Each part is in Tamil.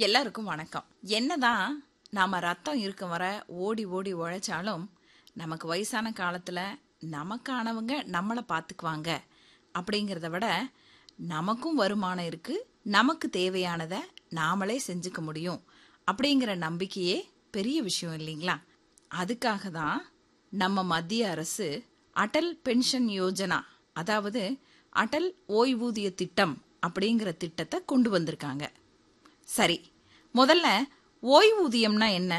எல்லாருக்கும் வணக்கம் என்னதான் நாம ரத்தம் இருக்கும் வர ஓடி ஓடி உழைச்சாலும் நமக்கு வயசான காலத்துல நமக்கானவங்க நம்மளை பார்த்துக்குவாங்க அப்படிங்கிறத விட நமக்கும் வருமானம் இருக்கு நமக்கு தேவையானதை நாமளே செஞ்சுக்க முடியும் அப்படிங்கிற நம்பிக்கையே பெரிய விஷயம் இல்லைங்களா அதுக்காக தான் நம்ம மத்திய அரசு அடல் பென்ஷன் யோஜனா அதாவது அடல் ஓய்வூதிய திட்டம் அப்படிங்கிற திட்டத்தை கொண்டு வந்திருக்காங்க சரி முதல்ல ஓய்வூதியம்னா என்ன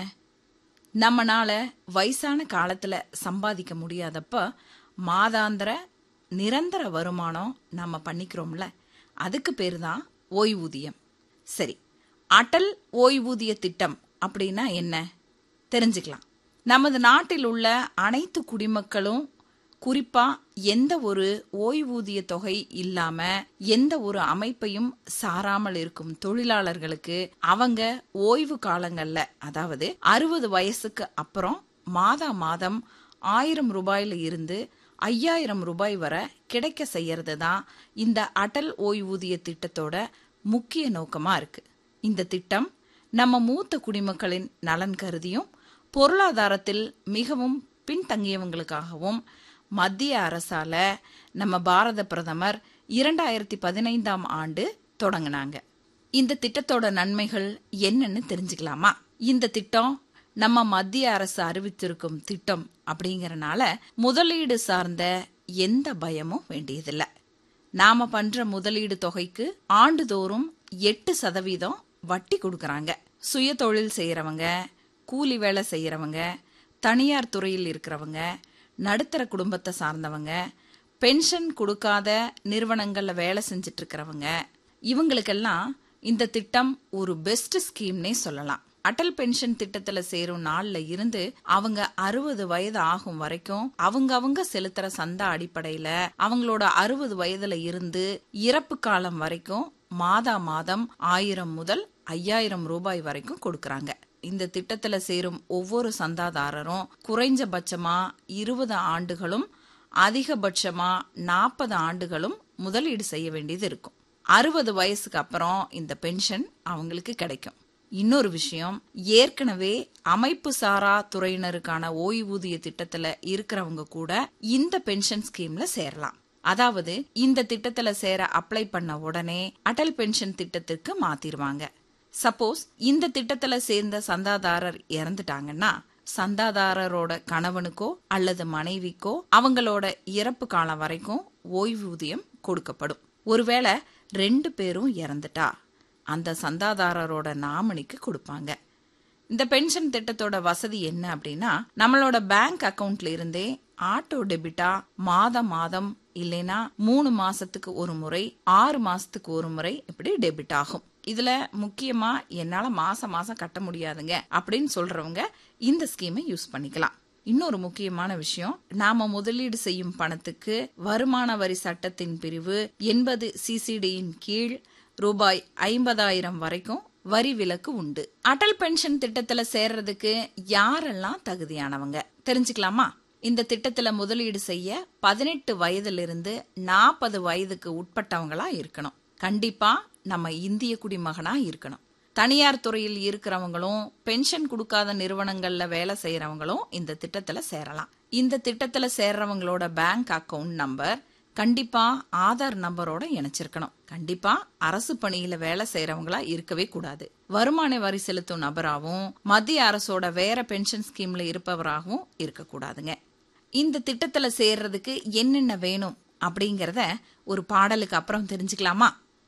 நம்மனால வயசான காலத்துல சம்பாதிக்க முடியாதப்ப மாதாந்திர நிரந்தர வருமானம் நம்ம பண்ணிக்கிறோம்ல அதுக்கு பேர் தான் ஓய்வூதியம் சரி அடல் ஓய்வூதிய திட்டம் அப்படின்னா என்ன தெரிஞ்சுக்கலாம் நமது நாட்டில் உள்ள அனைத்து குடிமக்களும் குறிப்பா எந்த ஒரு ஓய்வூதிய தொகை இல்லாம எந்த ஒரு அமைப்பையும் சாராமல் இருக்கும் தொழிலாளர்களுக்கு அவங்க ஓய்வு காலங்கள்ல அதாவது அறுபது வயசுக்கு அப்புறம் மாதா மாதம் ஆயிரம் ரூபாயில இருந்து ஐயாயிரம் ரூபாய் வரை கிடைக்க செய்யறது தான் இந்த அடல் ஓய்வூதிய திட்டத்தோட முக்கிய நோக்கமா இருக்கு இந்த திட்டம் நம்ம மூத்த குடிமக்களின் நலன் கருதியும் பொருளாதாரத்தில் மிகவும் பின்தங்கியவங்களுக்காகவும் மத்திய அரசால நம்ம பாரத பிரதமர் இரண்டாயிரத்தி பதினைந்தாம் ஆண்டு தொடங்கினாங்க இந்த திட்டத்தோட நன்மைகள் என்னன்னு தெரிஞ்சுக்கலாமா இந்த திட்டம் நம்ம மத்திய அரசு அறிவித்திருக்கும் திட்டம் அப்படிங்கறனால முதலீடு சார்ந்த எந்த பயமும் வேண்டியதில்லை நாம பண்ற முதலீடு தொகைக்கு ஆண்டுதோறும் எட்டு சதவீதம் வட்டி கொடுக்கறாங்க சுய தொழில் செய்யறவங்க கூலி வேலை செய்யறவங்க தனியார் துறையில் இருக்கிறவங்க நடுத்தர குடும்பத்தை சார்ந்தவங்க பென்ஷன் கொடுக்காத நிறுவனங்கள்ல வேலை செஞ்சுட்டு இருக்கிறவங்க இவங்களுக்கெல்லாம் இந்த திட்டம் ஒரு பெஸ்ட் ஸ்கீம்னே சொல்லலாம் அடல் பென்ஷன் திட்டத்துல சேரும் நாள்ல இருந்து அவங்க அறுபது வயது ஆகும் வரைக்கும் அவங்க அவங்க செலுத்துற சந்தா அடிப்படையில அவங்களோட அறுபது வயதுல இருந்து இறப்பு காலம் வரைக்கும் மாதா மாதம் ஆயிரம் முதல் ஐயாயிரம் ரூபாய் வரைக்கும் கொடுக்கறாங்க இந்த திட்டத்துல சேரும் ஒவ்வொரு சந்தாதாரரும் குறைஞ்சபட்சமா இருபது ஆண்டுகளும் அதிகபட்சமா நாற்பது ஆண்டுகளும் முதலீடு செய்ய வேண்டியது இருக்கும் அறுபது வயசுக்கு அப்புறம் இந்த பென்ஷன் அவங்களுக்கு கிடைக்கும் இன்னொரு விஷயம் ஏற்கனவே அமைப்பு சாரா துறையினருக்கான ஓய்வூதிய திட்டத்துல இருக்கிறவங்க கூட இந்த பென்ஷன் ஸ்கீம்ல சேரலாம் அதாவது இந்த திட்டத்துல சேர அப்ளை பண்ண உடனே அடல் பென்ஷன் திட்டத்திற்கு மாத்திருவாங்க சப்போஸ் இந்த திட்டத்துல சேர்ந்த சந்தாதாரர் இறந்துட்டாங்கன்னா சந்தாதாரரோட கணவனுக்கோ அல்லது மனைவிக்கோ அவங்களோட இறப்பு காலம் வரைக்கும் ஓய்வூதியம் கொடுக்கப்படும் ஒருவேளை ரெண்டு பேரும் இறந்துட்டா அந்த சந்தாதாரரோட நாமினிக்கு கொடுப்பாங்க இந்த பென்ஷன் திட்டத்தோட வசதி என்ன அப்படின்னா நம்மளோட பேங்க் அக்கவுண்ட்ல இருந்தே ஆட்டோ டெபிட்டா மாதம் மாதம் இல்லைனா மூணு மாசத்துக்கு ஒரு முறை ஆறு மாசத்துக்கு ஒரு முறை இப்படி டெபிட் ஆகும் இதுல முக்கியமா என்னால மாசம் மாசம் கட்ட முடியாதுங்க அப்படின்னு சொல்றவங்க இந்த ஸ்கீமை யூஸ் பண்ணிக்கலாம் இன்னொரு முக்கியமான விஷயம் நாம முதலீடு செய்யும் பணத்துக்கு வருமான வரி சட்டத்தின் பிரிவு எண்பது சிசிடியின் கீழ் ரூபாய் ஐம்பதாயிரம் வரைக்கும் வரி விலக்கு உண்டு அடல் பென்ஷன் திட்டத்துல சேர்றதுக்கு யாரெல்லாம் தகுதியானவங்க தெரிஞ்சுக்கலாமா இந்த திட்டத்துல முதலீடு செய்ய பதினெட்டு வயதிலிருந்து நாற்பது வயதுக்கு உட்பட்டவங்களா இருக்கணும் கண்டிப்பா நம்ம இந்திய குடிமகனா இருக்கணும் தனியார் துறையில் இருக்கிறவங்களும் பென்ஷன் கொடுக்காத நிறுவனங்கள்ல வேலை செய்யறவங்களும் இந்த திட்டத்துல சேரலாம் இந்த திட்டத்துல சேர்றவங்களோட பேங்க் அக்கவுண்ட் நம்பர் கண்டிப்பா ஆதார் நம்பரோட இணைச்சிருக்கணும் கண்டிப்பா அரசு பணியில வேலை செய்யறவங்களா இருக்கவே கூடாது வருமான வரி செலுத்தும் நபராகவும் மத்திய அரசோட வேற பென்ஷன் ஸ்கீம்ல இருப்பவராகவும் இருக்கக்கூடாதுங்க இந்த திட்டத்துல சேர்றதுக்கு என்னென்ன வேணும் அப்படிங்கறத ஒரு பாடலுக்கு அப்புறம் தெரிஞ்சுக்கலாமா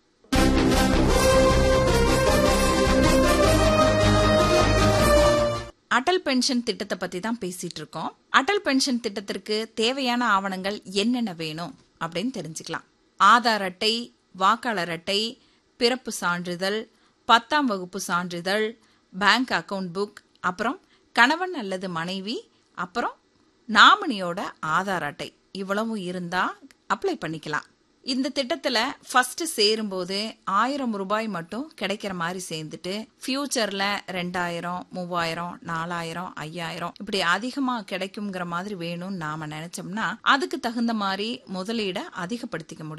அடல் பென்ஷன் திட்டத்தை பத்தி தான் பேசிட்டு இருக்கோம் அடல் பென்ஷன் திட்டத்திற்கு தேவையான ஆவணங்கள் என்னென்ன வேணும் அப்படின்னு தெரிஞ்சுக்கலாம் ஆதார் அட்டை வாக்காளர் அட்டை பிறப்பு சான்றிதழ் பத்தாம் வகுப்பு சான்றிதழ் பேங்க் அக்கவுண்ட் புக் அப்புறம் கணவன் அல்லது மனைவி அப்புறம் நாமினியோட ஆதார் அட்டை இவ்வளவும் இருந்தா அப்ளை பண்ணிக்கலாம் இந்த திட்டத்துல ஃபர்ஸ்ட் சேரும்போது ஆயிரம் ரூபாய் மட்டும் கிடைக்கிற மாதிரி சேர்ந்துட்டு ஃபியூச்சர்ல ரெண்டாயிரம் மூவாயிரம் நாலாயிரம் ஐயாயிரம் இப்படி அதிகமா கிடைக்குங்கிற மாதிரி வேணும்னு நாம நினைச்சோம்னா அதுக்கு தகுந்த மாதிரி முதலீட அதிகப்படுத்திக்க முடியும்